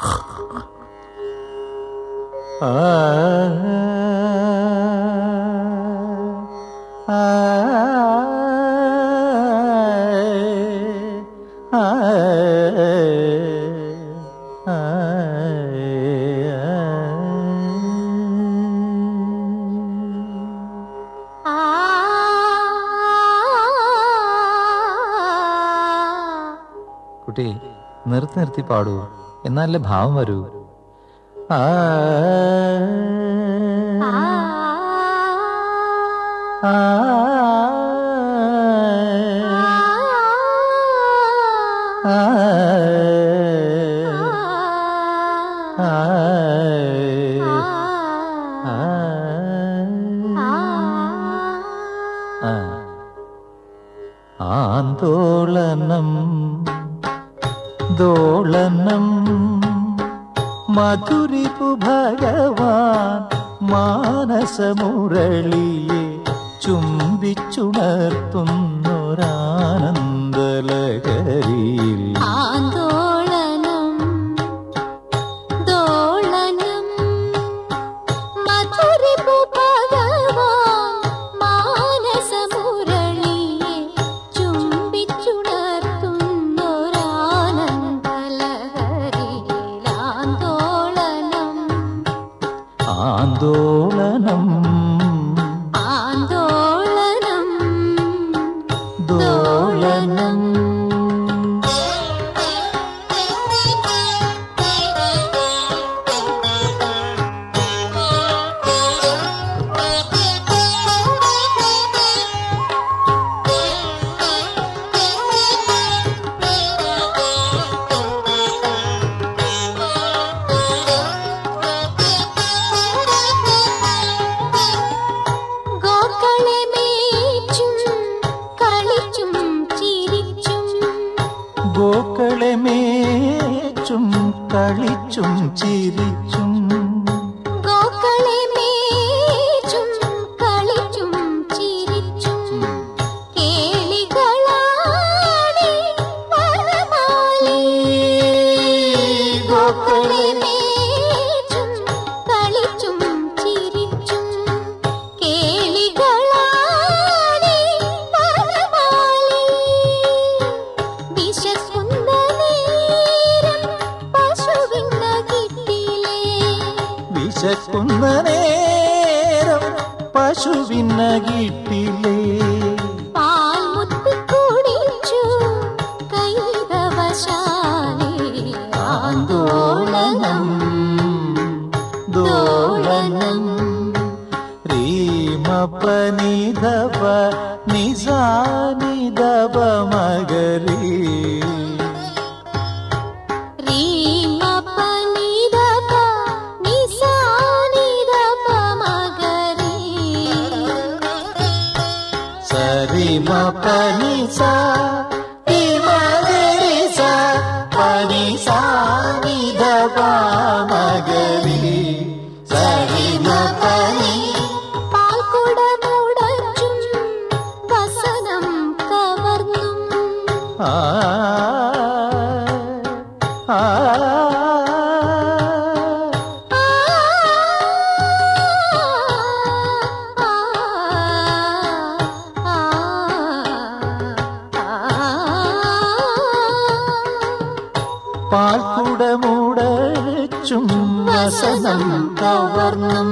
ആ ആ ആ ആ കുട്ടി നിർത്തി നിർത്തി പാടൂ എന്നാലേ ഭാവം വരൂ ആ ആ ആ ആ ആ ആന്തോളനം ദോളനം മധുരിപു ഭഗവാൻ മാനസമുരളിയെ ചുംബിച്ചുണർത്തുന്നൊരാനന്ദലകരിയിൽ ആന്തോളനം ദോളനം മധുരിപു ഭഗവാൻ മാനസമുരളിയെ ചുംബിച്ചുണർത്തുന്നൊരാനന്ദലഹരിയിൽ ആന്തോളനം ആന്തോളനം ആന്തോളനം ദോളനം ഗോക്കളെ മേച്ചും കളിച്ചും ചിരിച്ചും ഗോക്കളെ മേച്ചും കളിച്ചും ചിരിച്ചും ഗോക്കളെ മേച്ചും കളിച്ചും ചിരിച്ചും കേളികളാടി വനമാലി ഗോക്കളെ മേച്ചും കളിച്ചും ചിരിച്ചും കേളികളാടി വനമാലി വിശക്കുന്ന നേരം പശുവിന്ന കിട്ടിലേ വിശക്കുന്ന നേരം പശുവിന കിട്ടിലേ പാൽമുത്ത് കുടിച്ചു കൈതവശാലി ആന്തോളനം ദോളനം രീമപനിധവ നിസാനിധവ മകരീ റീമ പനിദപ നിസാനിദപ മഗരി സരിമ പനിസ മകരിസ പനിസ നിധവ മകരീ സരിമ പനി പാൽക്കുടമുടച്ചും വസനം കവർന്നും ആ ആ ആ ആ പാൽക്കുടമുടച്ചും വസനം കവർന്നും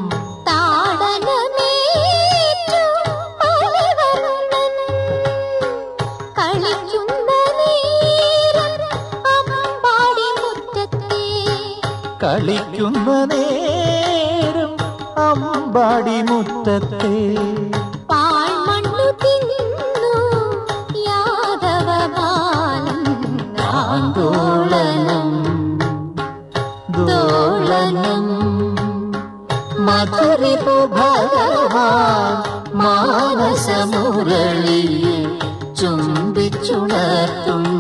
താടനമേറ്റു പലവർണ്ണൻ കളിക്കുന്ന നേരം അമ്പാടി മുറ്റത്തെ കളിക്കുന്ന നേരം അമ്പാടി മുറ്റത്തെ പാഴ്മണ്ണു തിന്നു യാദവ ബാലൻ ആന്തോളനം ദോളനം മധുരിപു ഭഗവാൻ മാനസമുരളിയെ ചുംബിച്ചുണർത്തും